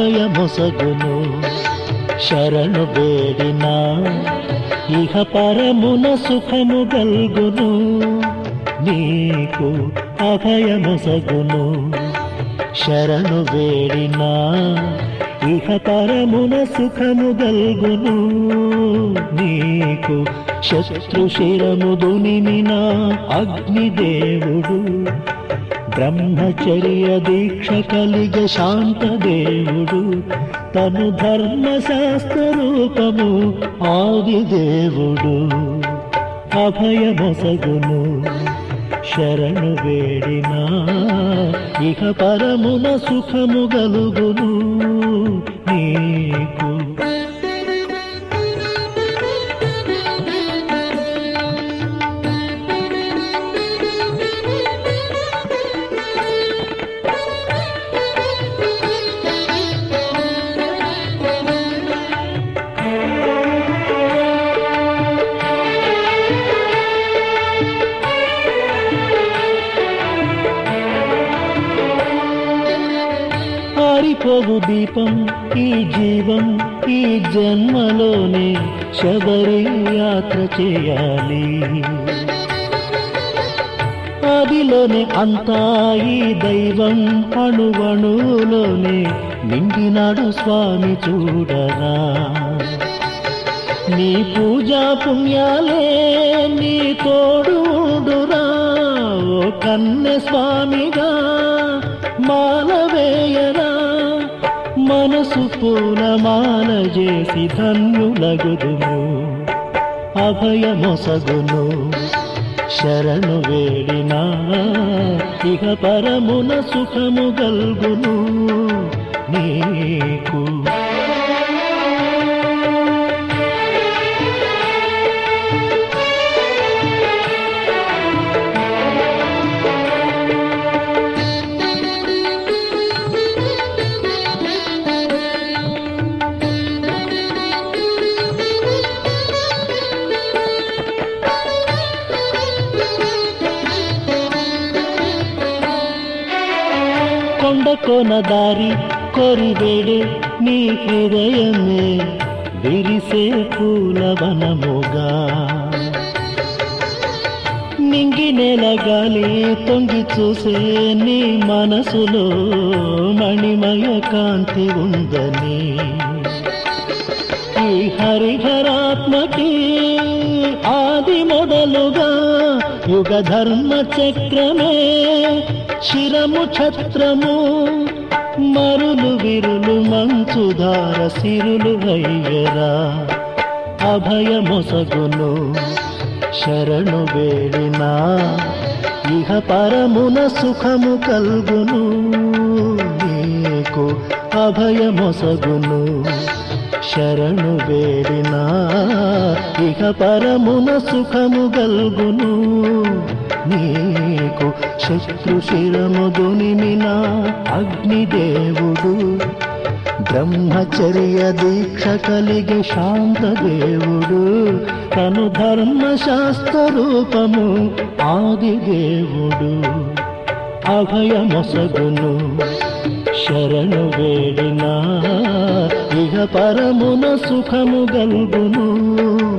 అభయమొసగును శరణు వేడినా ఇహ పరమున సుఖము గల్గును నీకు అభయమొసగును శరణు వేడినా ఇహ పరమున సుఖము గల్గును నీకు శత్రు శిరము దునిమిన అగ్నిదేవుడు బ్రహ్మచర్య దీక్ష కలిగ శాంత దేవుడు తను ధర్మశాస్త్ర రూపము ఆది దేవుడు అభయమసగును శరణు వేడినా ఇక పరమున సుఖము గలుగును నీకు ఆరిపోవు దీపం ఈ జీవం ఈ జన్మలోనే శబరి యాత్ర చేయాలి ఆదిలోనే అంతా ఈ దైవం అణువణువులోనే నిండినాడు స్వామి చూడరా నీ పూజా పుణ్యాలే నీ తోడురా ఓ కన్నె స్వామిగా మాలవేయరా మనసు పూల మాల చేసి ధన్యులగుదుము అభయమొసగును శరణు వేడినా ఇక పరమున సుఖము గల్గును నీకు కొండ కొన దారి కొరివేడే నీ హృదయమే విరిసే పూలవనముగా నింగి నేల గాలి తొంగి చూసే నీ మనసులో మణిమయ కాంతి ఉందని ఈ హరిహరాత్మకి ఆది మొదలుగా యుగ ధర్మ చక్రమే శిరము ఛత్రము మరులు విరులు మంచుధార సిరులు అయ్యరా అభయమొసగును శరణు వేడినా ఇహ పరమున సుఖము కల్గును నీకు అభయమొసగును శరణు వేడినా ఇక పరమున సుఖము గల్గును నీకు శత్రు శిరము దునిమిన అగ్నిదేవుడు బ్రహ్మచర్య దీక్ష కలిగి శాంత దేవుడు తను ధర్మశాస్త్ర రూపము ఆది దేవుడు అభయమొసగును శరణు వేడినా ఇహ పరమున సుఖము గల్గును